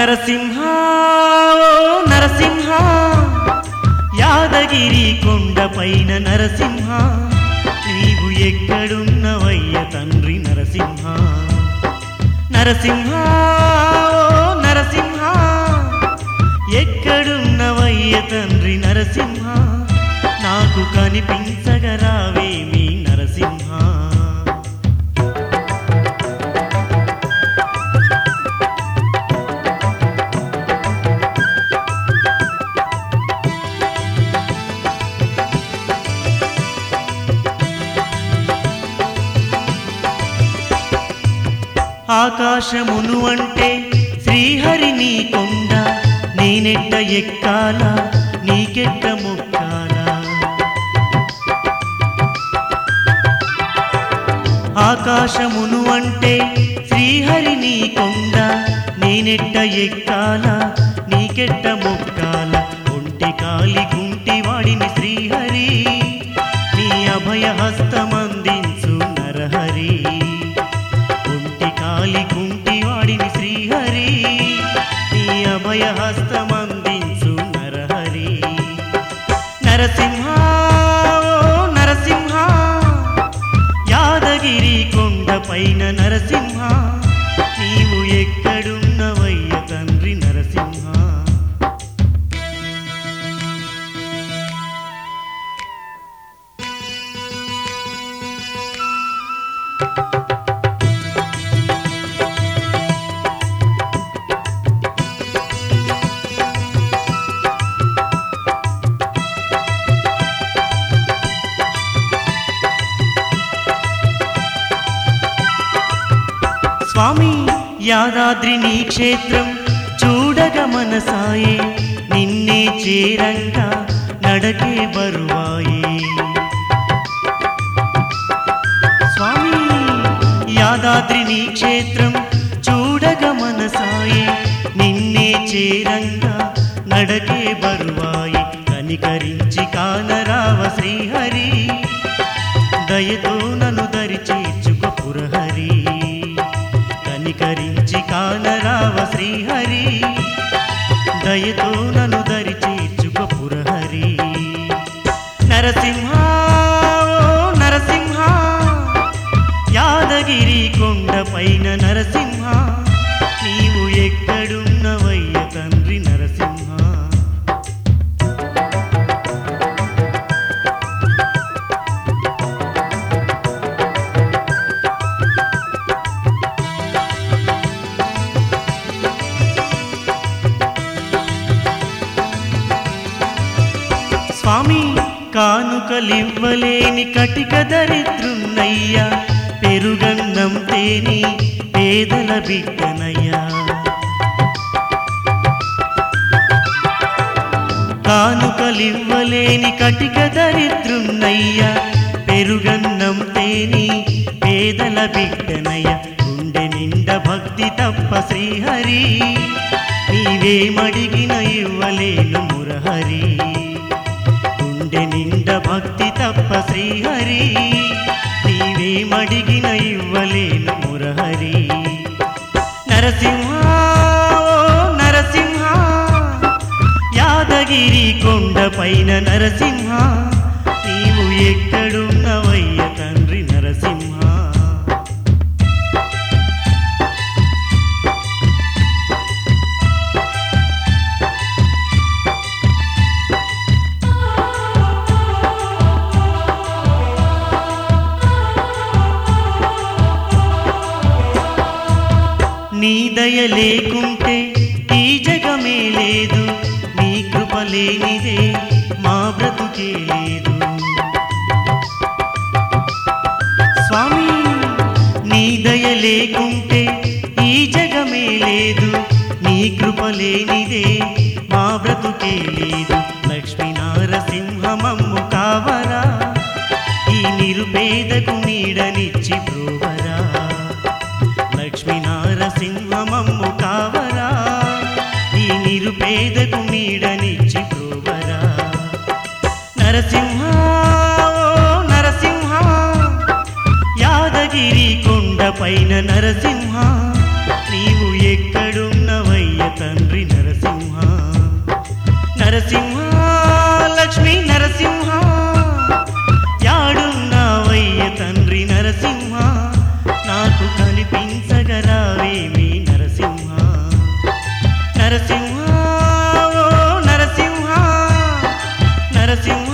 నరసింహ ఓ నరసింహ యాదగిరి కొండపైన నరసింహ నీవు ఎక్కడున్నవయ్య తండ్రి నరసింహ నరసింహ ఓ నరసింహ ఎక్కడున్నవయ్య తండ్రి నరసింహ నాకు కనిపించగరావేమి నరసింహ ఆకాశమును అంటే శ్రీహరిని కొండ నేనెట్ట ఎక్కాల నీకెట్ట మొక్కాల ఆకాశమును అంటే శ్రీహరిని కొండ నేనెట్ట ఎక్కాల నీకెట్ట మొక్కాల ఒంటి కాలి గుంటి వాడిని శ్రీహరి నీ అభయ హస్తమందించు నరహరి ఒంటి కాలి కుంటి వాడిని శ్రీహరి నీ అభయ హస్తమందించు నరహరి నరసింహ ఓ నరసింహ యాదగిరి కొండపైన నరసింహ నీవు ఎక్కడున్నవయ్య తండ్రి నరసింహ స్వామి యాదాద్రి నీ క్షేత్రం చూడగ మనసాయే నిన్నే చేరంగా నడకే బరువాయే స్వామి యాదాద్రి నీ క్షేత్రం చూడగ మనసాయే నిన్నే చేరంగా నడకే బరువాయి కనికరించి కానరావ శ్రీహరి దయతో నన్ను దరి చేర్చుక పురహరి కనికరించి కానరావ శ్రీహరి దయతో నన్ను దరి చేర్చుక పురహరి నరసింహ ఓ నరసింహ యాదగిరి కొండపైన నరసింహ నీవు ఎక్కడున్నవయ్య తండ్రి నరసింహ స్వామి కానుకలివ్వలేని కటిక దరిద్రున్నయ్యా పెరుగన్నం తేని పేదల బిడ్డనయ్యా కానుకలివ్వలేని కటిక దరిద్రున్నయ్యా పెరుగన్నం తేని పేదల బిడ్డనయ్య గుండె నిండా భక్తి తప్ప శ్రీహరి నీవేమడిగిన ఇవ్వలేను మురహరి గుండె నిండా భక్తి తప్ప శ్రీహరి నీవేమడిగిన ఇవ్వలేను మురహరి నరసింహ ఓ నరసింహ యాదగిరి కొండపైన నరసింహ నీవు ఎక్కడున్నవయ్య తండ్రి నరసింహ నీ దయ లేకుంటే ఈ జగమే లేదు నీ కృప లేనిదే మా బ్రతుకే లేదు స్వామి నీ దయ లేకుంటే ఈ జగమే లేదు నీ కృప లేనిదే మా బ్రతుకే లేదు లక్ష్మీ నారసింహమమ్ము కావరా ఈ నిరుపేదకు నీడనిచ్చి బ్రోవరా లక్ష్మీ నారసింహమమ్ము కావరా ఈ నిరుపేదకు నీడనిచ్చి బ్రోవరా నరసింహ ఓ నరసింహ యాదగిరి కొండపైన నరసింహ నీవు ఎక్కడున్నవయ్య తండ్రి నరసింహ లక్ష్మీ నరసింహ యాడున్నావయ్య తండ్రి నరసింహ నాకు కనిపించగరావేమి నరసింహ నరసింహ ఓ నరసింహ నరసింహ